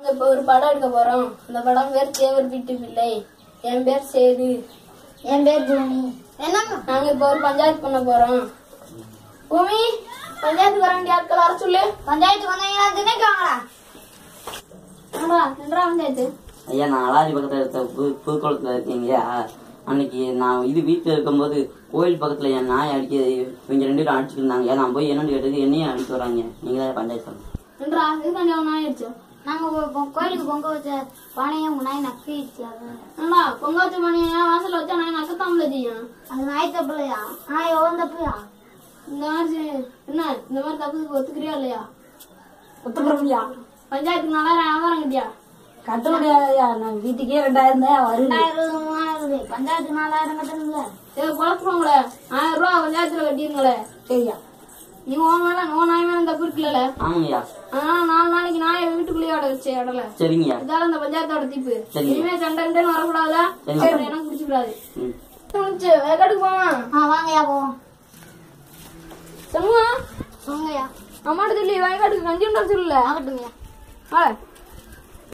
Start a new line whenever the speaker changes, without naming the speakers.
இப்போ ஒரு படம் எடுக்க போறோம் அந்த படம் பேர் தேவர் வீட்டு பிள்ளை என் பேர் சேது
என் பேர் ஜோனி என்னங்க
நாங்க இப்போ ஒரு பஞ்சாயத்து பண்ண போறோம் பூமி பஞ்சாயத்துக்கு வர வேண்டிய ஆட்கள் வர சொல்லு
பஞ்சாயத்து வந்தீங்கன்னா திணைக்காங்களா
என்னடா என்னடா பஞ்சாயத்து
ஐயா நான் அலாரி பக்கத்துல இருக்க புது புதுக்குளத்துல இருக்கீங்க அன்னைக்கு நான் இது வீட்டுல இருக்கும்போது கோயில் பக்கத்துல என் நாய் அடிக்க இவங்க ரெண்டு பேரும் அடிச்சுட்டு இருந்தாங்க நான் போய் என்னன்னு கேட்டது என்னையும் அடிச்சு வராங்க நீங்க தான் பஞ்சாயத்து பண்ணணும்
என்னடா இதுக்காண்டி அவன் ஆயிடுச்சு
நாங்க பொ- பொ- கோயிலுக்கு பொங்க வச்ச பானையை உங்க நாய் நக்கிடுச்சு அது
என்னடா பொங்க வச்ச மணியா வாசல்ல வச்சா நான் நக்கத்தாமல செய்யும்
அது நாய் தப்புலையா நாய் எவ்வளோ தப்புயா
இந்த மாதிரி செய்- என்ன இந்த மாதிரி தப்புக்கு ஒத்துக்கிறியா இல்லையா
ஒத்துக்கிறோம்யா
பஞ்சாயத்துக்கு நாலாயிரம் வியாபாரம் கிட்டியா
கட்ட முடியாதயா நான் வீட்டுக்கே ரெண்டாயிரம் தான் வருது
ரெண்டாயிரம் மூணாயிரம் பஞ்சாயத்து நாலாயிரம் கட்டணும்ல
சரி குழப்பங்களே ஆயிரம் ரூபா பஞ்சாயத்துல கட்டிருங்களே
சரியா
நீ உன் மேல உன் நாய் மேல தப்பு இருக்குல்ல
ஆமாங்கய்யா
ஆனா நாலு நாளைக்கு நாயை வீட்டுக்குள்ளேயே அட வச்சு இடல
சரிங்கய்யா
இதால இந்த பஞ்சாயத்தோட தீப்பு
சரிங்க.
இனிமே சண்டை கிண்டேன்னு வரக்கூடாதா
சரிங்க.
அப்புறம் எனக்கு பிடிச்சிக்கூடாது
ம்
முடிச்சு வேக்காட்டுக்கு போவான்
ஆ வாங்கய்யா போவோம்
சண்முகம்
சொல்லுங்கய்யா
அம்மாட்ட சொல்லி வயக்காட்டுக்கு கஞ்சி உண்டா சொல்லல
ஆகட்டுங்கய்யா
வாழ